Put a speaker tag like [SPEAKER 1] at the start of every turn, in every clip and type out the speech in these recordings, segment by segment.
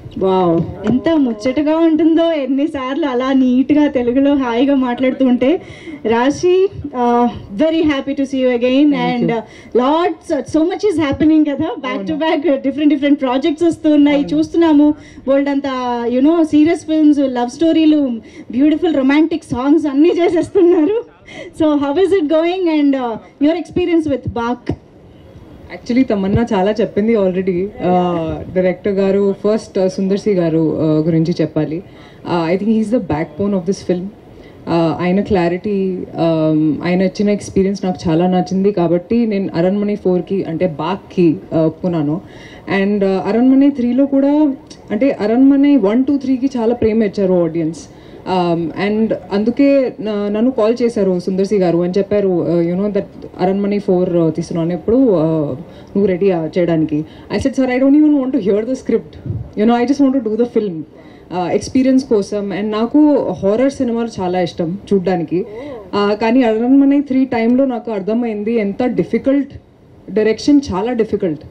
[SPEAKER 1] Wow ఎంత ముచ్చటగా ఉంటుందో ఎన్నిసార్లు అలా నీట్గా తెలుగులో హాయిగా మాట్లాడుతుంటే Raashi very happy to see you again and lots so much is happening కదా back to back different different projects వస్తున్నాయి చూస్తున్నాము వరల్డ్ అంతా యునో సీరియస్ ఫిల్మ్స్ లవ్ స్టోరీలు బ్యూటిఫుల్ రొమాంటిక్ సాంగ్స్ అన్నీ చేసేస్తున్నారు so how is it going and your experience with Baak
[SPEAKER 2] actually Tamannaah చాలా చెప్పింది already director garu first Sundar C garu uh, గురించి చెప్పాలి I think he's the backbone of this film ఆయన clarity ఆయన ఇచ్చిన ఎక్స్పీరియన్స్ నాకు చాలా నచ్చింది కాబట్టి నేను అరణ్మణి ఫోర్కి అంటే బాక్కి ఒప్పుకున్నాను అండ్ అరణ్మణి త్రీలో కూడా అంటే అరణ్మణి వన్ టూ త్రీకి చాలా ప్రేమ ఇచ్చారు ఆడియన్స్ అండ్ అందుకే నా- నన్ను కాల్ చేశారు సుందర్సి గారు అని చెప్పారు యునో దట్ అరణ్మణి ఫోర్ తీసుకున్నాను ఎప్పుడు నువ్వు రెడీ చేయడానికి I said sir I don't even want to hear the script you know I just want to do the film experience కోసం అండ్ నాకు హారర్ సినిమాలు చాలా ఇష్టం చూడ్డానికి Uh, కానీ అరణ్మణి త్రీ టైంలో నాకు అర్థమైంది ఎంత డిఫికల్ట్ డైరెక్షన్ చాలా difficult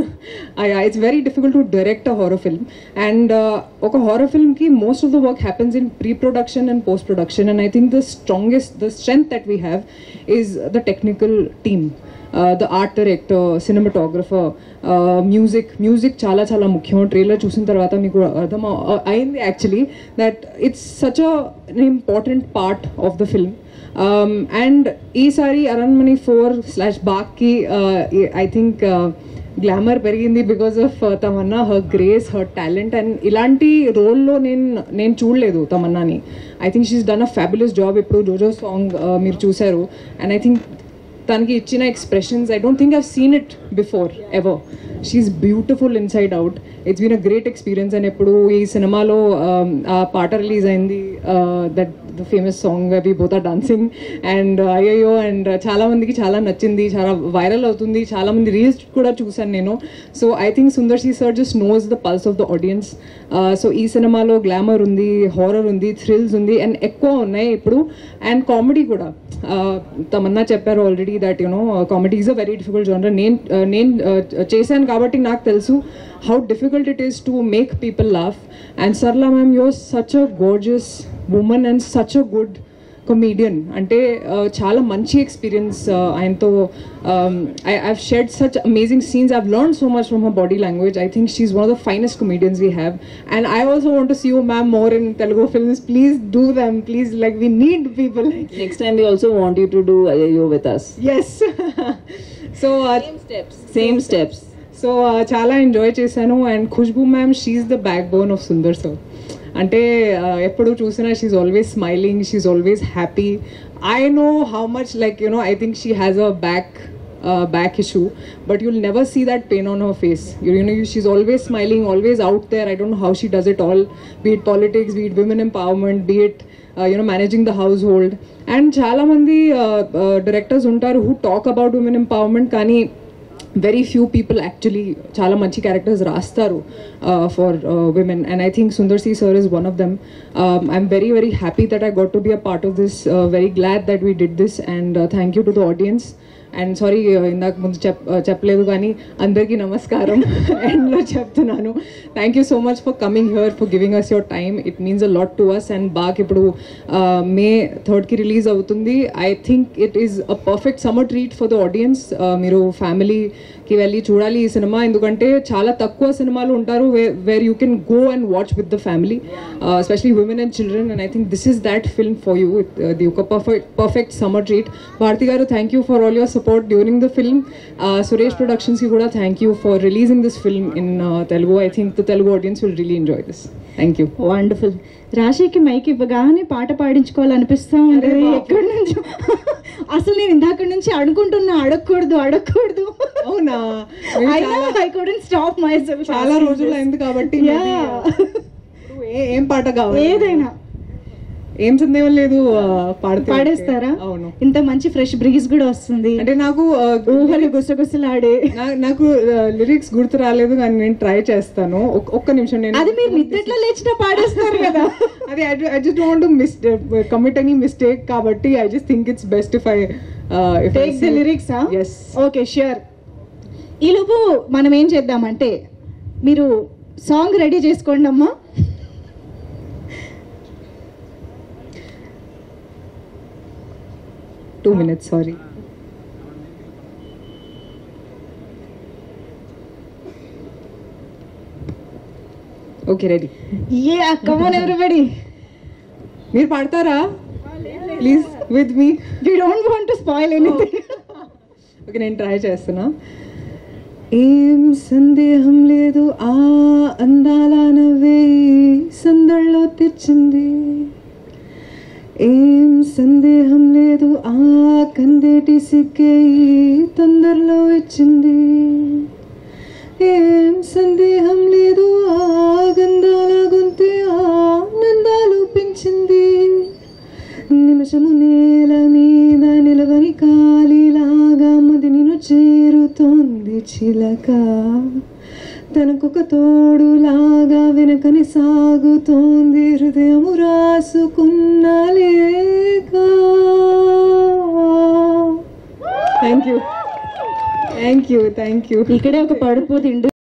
[SPEAKER 2] it's very difficult to direct a horror film and ఒక హారర్ ఫిల్మ్కి most of the work happens in pre production and post production and I think the strongest the strength that we have is the technical team the art director cinematographer music music చాలా చాలా ముఖ్యం trailer చూసిన తర్వాత మీకు అర్థం అ- అయింది actually that it's such an important part of the film and ఈసారి అరణ్మణి ఫోర్ స్లాష్ బాక్కి ఐ థింక్ గ్లామర్ పెరిగింది because of Tamannaah her grace her talent and ఇలాంటి రోల్లో నేను నేను చూడలేదు తమన్నాని I think she's done a fabulous job ఇప్పుడు జోజో సాంగ్ మీరు చూశారు అండ్ ఐ థింక్ తనకి ఇచ్చిన expressions I don't think I've seen it before ever she's beautiful inside out it's been a great experience and ఎప్పుడు ఈ సినిమాలో um, ఆ పాట రిలీజ్ అయింది that the famous song we both are dancing and అయ్యయ్యో and చాలా మందికి చాలా నచ్చింది చాలా వైరల్ అవుతుంది చాలా మంది రీల్స్ కూడా చూశాను నేను so I think Sundar C sir just knows the pulse of the audience so ఈ సినిమాలో గ్లామర్ ఉంది హారర్ ఉంది థ్రిల్స్ ఉంది అండ్ ఎక్కువ ఉన్నాయి ఇప్పుడు అండ్ కామెడీ కూడా Uh, తమన్నా చెప్పారు already that you know comedy is a very difficult genre నేను uh, నేను uh, చేశాను కాబట్టి నాకు తెలుసు how difficult it is to make people laugh and Sarala ma'am your such a gorgeous woman and such a good comedian అంటే uh, చాలా మంచి experience ఆయనతో I I've shared such amazing scenes I've learn so much from her body language I think she is one of the finest comedians we have and I also want to see you ma'am more in Telugu films please do them please like we need people like
[SPEAKER 3] Next time we also want you to do Ayayo with us.
[SPEAKER 2] Yes so
[SPEAKER 3] Same steps.
[SPEAKER 2] So చాలా enjoy చేశాను and Khushbu ma'am she's the backbone of Sundar sir అంటే uh, ఎప్పుడు చూసినా she's always smiling she's always happy I know how much like you know I think she has a back back issue but you'll never see that pain on her face you, you know she's always smiling always out there i don't know how she does it all be it politics be it women empowerment be it uh, you know managing the household and చాలా మంది directors ఉంటారు who talk about women empowerment కానీ very few people actually చాలా మంచి characters రాస్తారు for women and I think Sundar C sir is one of them I'm very very happy that I got to be a part of this very glad that we did this and thank you to the audience and sorry ఇందాక ముందు చెప్ చెప్పలేదు కానీ అందరికీ నమస్కారం ఎండ్లో చెప్తున్నాను thank you so much for coming here for giving us your time it means a lot to us and Baak ఇప్పుడు మే థర్డ్కి రిలీజ్ అవుతుంది I think it is a perfect summer treat for the audience మీరు ఫ్యామిలీకి వెళ్ళి చూడాలి ఈ cinema ఎందుకంటే చాలా తక్కువ సినిమాలు ఉంటారు where you can go and watch with the family especially women and children and I think this is that film for you the ఒక perfect perfect summer treat Bharathi garu thank you for all your support during the film Suresh ప్రొడక్షన్స్కి కూడా thank you for releasing this film in Telugu I think the Telugu audience will really enjoy this thank you
[SPEAKER 1] wonderful రాశికి mike ఇవ్వగానే పాట పాడించుకోవాలనిపిస్తా ఉంటుంది ఎక్కడి నుంచి అసలు నేను ఇందాక నుంచి అనుకుంటున్నా అడగకూడదు అడగకూడదు
[SPEAKER 2] అవునా
[SPEAKER 1] ఐ కుడెంట్ స్టాప్ మై
[SPEAKER 2] చాలా రోజులు అయింది కాబట్టి maybe, ఇప్పుడు ఏ- ఏం పాట కావాలి
[SPEAKER 1] ఏదైనా
[SPEAKER 2] ఏం సందేహం లేదు ఆ, పాడితే
[SPEAKER 1] పాడేస్తారా
[SPEAKER 2] అవును
[SPEAKER 1] ఇంత మంచి ఫ్రెష్ బ్రీజ్ కూడా వస్తుంది
[SPEAKER 2] అంటే నాకు ఆ,
[SPEAKER 1] ఊహలు గుసగుసలాడే
[SPEAKER 2] నా- నాకు లిరిక్స్ గుర్తు రాలేదు కానీ నేను ట్రై చేస్తాను ఒక్- ఒక్క నిమిషం నేను
[SPEAKER 1] అది మీరు నిద్రలో లేచినా పాడేస్తారు కదా
[SPEAKER 2] అదే I just want miss commit any mistake కాబట్టి I just think it's best if I
[SPEAKER 1] take the lyrics
[SPEAKER 2] yes
[SPEAKER 1] okay sure ఈలోపు మనం ఏం చేద్దామంటే మీరు సాంగ్ రెడీ చేసుకోండి అమ్మా
[SPEAKER 2] two minutes sorry okay ready
[SPEAKER 1] yeah come on everybody
[SPEAKER 2] మీరు పాడతారా please with me
[SPEAKER 1] we don't want to spoil anything
[SPEAKER 2] okay నేను ట్రై చేస్తున్నా ఏం సందేహం లేదు ఆ అందాల నవ్వే సందళ్ళలో తెచ్చింది ఏం సందేహం లేదు ఆ కందేటి సిక్కే తొందరలో ఇచ్చింది ఏం సందేహం లేదు ఆ గంధాల గొంతే ఆనందాలు పెంచింది నిమిషము నేల మీద నిలవని కాలిలాగా మది నిన్ను చేరుతోంది చిలక తనకొక తోడులాగా వెనకని సాగుతోంది హృదయము రాసుకున్న లేక thank you thank you thank you
[SPEAKER 1] ఇక్కడే ఒక పడుపు తిండు